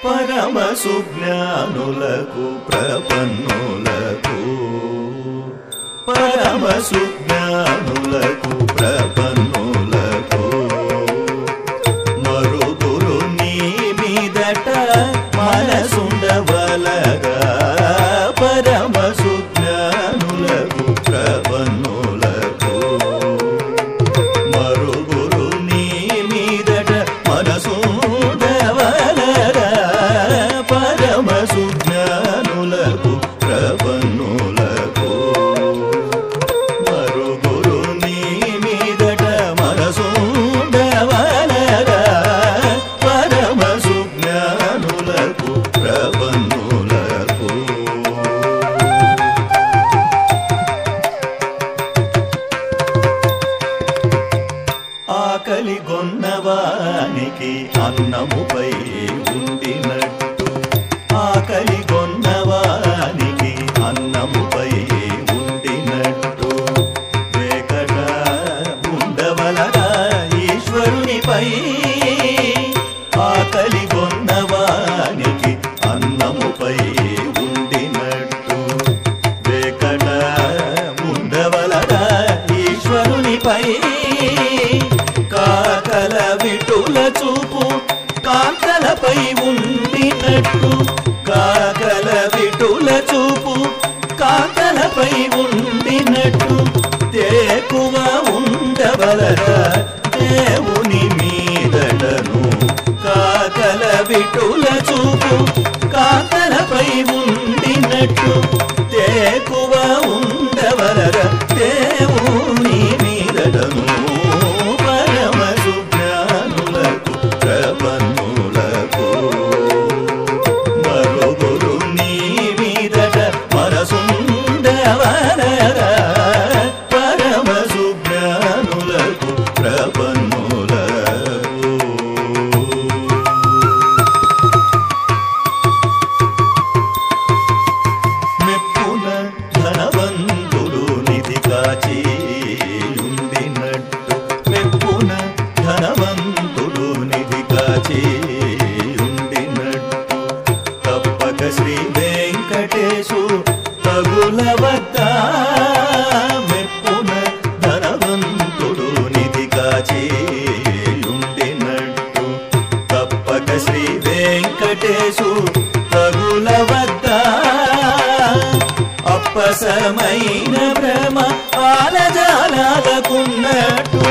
పరమ సుజ్ఞానులకు ప్రపన్నులకు పరమ సుజ్ఞానులకు ప్రపన్నులకు మరుగురు నీ మీదట మనసుండవలగా పరమ సుజ్ఞానులకు ప్రపన్నులకు మరుగురు నీ మీదట మనసుండవలగా పరమ సుజ్ఞానులకు ప్రపన్నులకు మరుగురు నీ మీదట మనసుండవలగా పరమ సుజ్ఞానులకు ప్రపన్నులకు ఆకలి గొన్నవానికి అన్నముపై ఉండినట్టు ఆకలి గొన్నవానికి అన్నముపై ఉండినట్టు వేకట ఉండవలగా ఈశ్వరునిపై ఆకలి గొన్నవానికి అన్నముపై ఉండినట్టు వేకట ఉండవలగా ఈశ్వరునిపై కాకల విటుల చూపు కాకలపై ఉండినట్టు కాకల విటుల చూపు కాకలపై ఉండినట్టు తేకువ ఉండవలగా దేవుని మీదటను కాకల విటుల చూపు కాకలపై ఉండినట్టు తేకువ ఉండవలగా దేవుని మీదటను పరమ సుజ్ఞానులకు ప్రపన్నులకు మరుగురు నీ మీదట మనసుండవలగా పరమ సుజ్ఞానులకు ప్రపన్నులకు మెప్పున ధనవంతుడు నిధి కాచి ఉండినట్టు మెప్పున ధనవంతుడు నిధి కాచి ఉండినట్టు తప్పక శ్రీ వెంకటేశు తగుల వద్ద మెప్పున ధనవంతుడు నిధి కాచి ఉండినట్టు తప్పక శ్రీ వెంకటేశు తగుల వద్ద అప్పసమైన భ్రమ ఆలజాలకున్నట్టు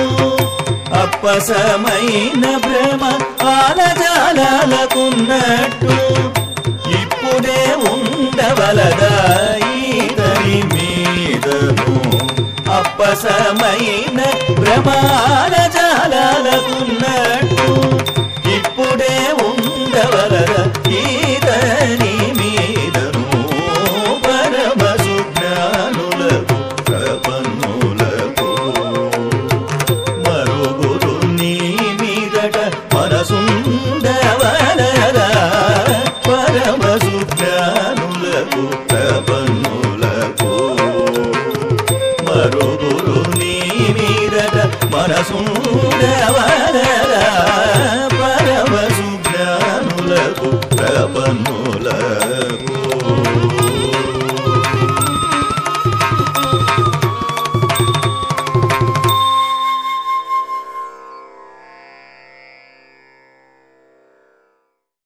అప్పసమైన భ్రమ ఆలజాలకున్నట్టు ఇప్పుడే ఉండవలదా ఈతని మీదను అప్పసమైన భ్రమాల జాలకున్న